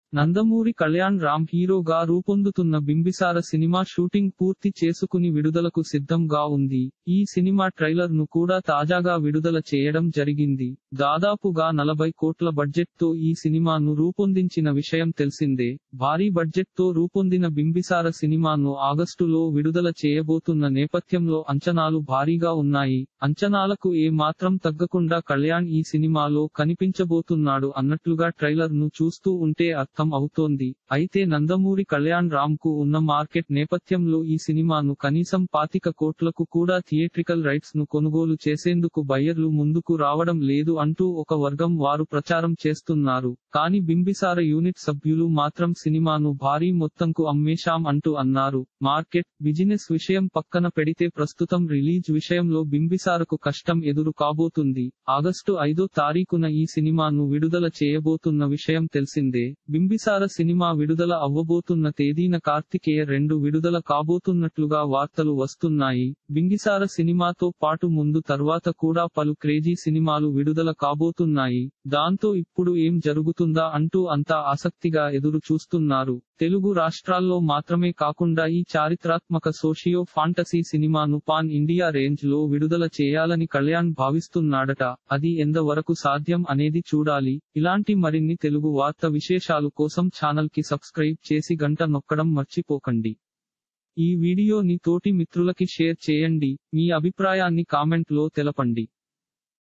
నందమూరి కళ్యాణ్ రామ్ హీరోగా రూపొందుతున్న Bimbisara cinema shooting పూర్తి చేసుకుని విడుదలకు సిద్ధంగా ఉంది ఈ సినిమా ట్రైలర్ ను కూడా తాజాగా విడుదల చేయడం జరిగింది దాదాపుగా నలభై కోట్ల బడ్జెట్ తో ఈ సినిమాను రూపొందించిన విషయం తెలిసిందే భారీ బడ్జెట్ తో రూపొందిన బింబిసార సినిమాను ఆగస్టులో విడుదల చేయబోతున్న నేపథ్యంలో అంచనాలు భారీగా ఉన్నాయి అంచనాలకు ఏ మాత్రం తగ్గకుండా కళ్యాణ్ ఈ సినిమాలో కనిపించబోతున్నాడు అన్నట్లుగా ట్రైలర్ ను చూస్తూ ఉంటే అర్థం అవుతోంది అయితే నందమూరి కళ్యాణ్ రామ్ కు ఉన్న మార్కెట్ నేపథ్యంలో ఈ సినిమాను కనీసం పాతిక కోట్లకు కూడా థియేట్రికల్ రైట్స్ ను కొనుగోలు చేసేందుకు బయ్యర్లు ముందుకు రావడం లేదు అంటూ ఒక వర్గం వారు ప్రచారం చేస్తున్నారు కానీ బింబిసార యూనిట్ సభ్యులు మాత్రం సినిమాను భారీ మొత్తంకు అమ్మేశాం అంటూ అన్నారు మార్కెట్ బిజినెస్ విషయం పక్కన పెడితే ప్రస్తుతం రిలీజ్ విషయంలో బింబిసారకు కష్టం ఎదురు కాబోతుంది ఆగస్టు ఐదో తారీఖున ఈ సినిమాను విడుదల చేయబోతున్న విషయం తెలిసిందే బింబిసార సినిమా విడుదల అవ్వబోతున్న తేదీన కార్తికేయ రెండు విడుదల కాబోతున్నట్లుగా వార్తలు వస్తున్నాయి బింబిసార సినిమాతో పాటు ముందు తర్వాత కూడా పలు క్రేజీ సినిమాలు విడుదల కాబోతున్నాయి దాంతో ఇప్పుడు ఏం జరుగుతుందా అంటూ అంతా ఆసక్తిగా ఎదురు చూస్తున్నారు తెలుగు రాష్ట్రాల్లో మాత్రమే కాకుండా ఈ చారిత్రాత్మక సోషియో ఫాంటసీ సినిమాను పాన్ ఇండియా రేంజ్ లో విడుదల చేయాలని కళ్యాణ్ భావిస్తున్నాడట అది ఎంతవరకు సాధ్యం అనేది చూడాలి ఇలాంటి మరిన్ని తెలుగు వార్త విశేషాలు కోసం ఛానల్ కి సబ్స్క్రైబ్ చేసి గంట నొక్కడం మర్చిపోకండి ఈ వీడియోని తోటి మిత్రులకి షేర్ చేయండి మీ అభిప్రాయాన్ని కామెంట్ లో తెలపండి